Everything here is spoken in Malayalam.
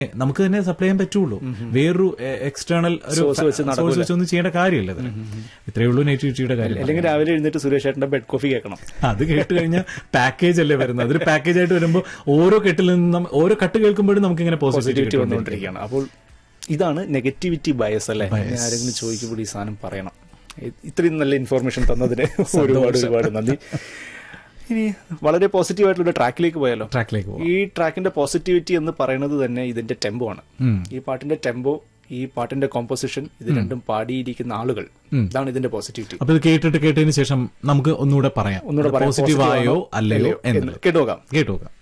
നമുക്ക് തന്നെ സപ്ലൈ ചെയ്യാൻ പറ്റുള്ളൂ വേറൊരു എക്സ്റ്റേണൽ ഒരു Source വെച്ച് നടക്കൂല. സോഴ്സ് വെച്ചൊന്നും ചെയ്യേണ്ട കാര്യമില്ല ഇത് ഇത്രയേ ഉള്ളൂ നെറ്റിവിറ്റിയുടെ കാര്യം അല്ലെങ്കിൽ രാവിലെ എഴുന്നേറ്റ് സുരേഷ് ചേട്ടന്റെ ബെഡ് കോഫി കേൾക്കണം അത് കേട്ട് കഴിഞ്ഞാൽ പാക്കേജ് അല്ലേ വരുന്നത് അതൊരു പാക്കേജ് ആയിട്ട് വരുമ്പോൾ ഓരോ കെട്ടിൽ നിന്നും ഓരോ കട്ട് കേൾക്കുമ്പോഴും നമുക്ക് ഇങ്ങനെ പോസിറ്റിവിറ്റി പോസിറ്റിവിറ്റി വന്നുകൊണ്ടിരിക്കുകയാണ് അപ്പോൾ ഇതാണ് നെഗറ്റിവിറ്റി ബയസ് അല്ലേ ഇനി ആരെങ്കിലും ചോദിക്കുമ്പോൾ ഈ സാധനം പറയണം ഇ- ഇത്രയും നല്ല ഇൻഫോർമേഷൻ തന്നതിന് ഒരുപാട് ഒരുപാട് നന്ദി ഇനി വളരെ പോസിറ്റീവ് ആയിട്ടുള്ള ട്രാക്കിലേക്ക് പോയാലോ ട്രാക്കിലേക്ക് പോകും ഈ ട്രാക്കിന്റെ പോസിറ്റിവിറ്റി എന്ന് പറയുന്നത് തന്നെ ഇതിന്റെ ടെമ്പോ ആണ് ഈ പാട്ടിന്റെ ടെമ്പോ ഈ പാട്ടിന്റെ കോമ്പോസിഷൻ ഇത് രണ്ടും പാടിയിരിക്കുന്ന ആളുകൾ ഇതാണ് ഇതിന്റെ പോസിറ്റിവിറ്റി അപ്പൊ ഇത് കേട്ടിട്ട് കേട്ടതിന് ശേഷം നമുക്ക് ഒന്നുകൂടെ പറയാം ഒന്നുകൂടെ പറയാം, പോസിറ്റീവ് positive ആയോ ആണോ അല്ലയോ അല്ലയോ എന്ന് എന്നുള്ളത് കേട്ടുനോക്കാം കേട്ടു നോക്കാം